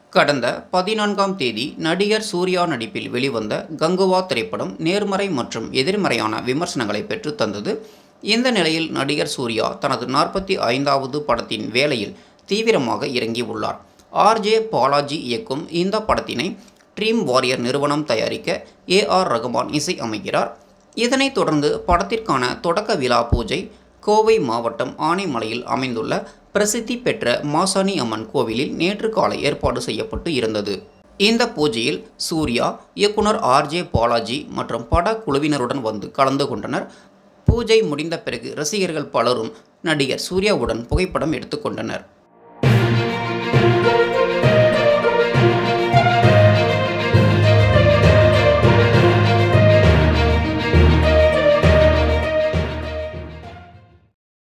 கடந்த பதினான்காம் தேதி நடிகர் சூர்யா நடிப்பில் வெளிவந்த கங்குவா திரைப்படம் நேர்மறை மற்றும் எதிர்மறையான விமர்சனங்களை பெற்றுத் தந்தது இந்த நிலையில் நடிகர் சூர்யா தனது நாற்பத்தி ஐந்தாவது படத்தின் வேலையில் தீவிரமாக இறங்கியுள்ளார் ஆர்ஜே பாலாஜி இயக்கும் இந்த படத்தினை ட்ரீம் வாரியர் நிறுவனம் தயாரிக்க ஏ ஆர் ரகுமான் இசை அமைக்கிறார் இதனைத் தொடர்ந்து படத்திற்கான தொடக்க விழா பூஜை கோவை மாவட்டம் ஆனைமலையில் அமைந்துள்ள பிரசித்தி பெற்ற மாசாணி அம்மன் கோவிலில் நேற்று காலை ஏற்பாடு செய்யப்பட்டு இருந்தது இந்த பூஜையில் சூர்யா இயக்குனர் ஆர்ஜே பாலாஜி மற்றும் பட குழுவினருடன் வந்து கலந்து கொண்டனர் பூஜை முடிந்த பிறகு ரசிகர்கள் பலரும் நடிகர் சூர்யாவுடன் புகைப்படம் எடுத்துக்கொண்டனர்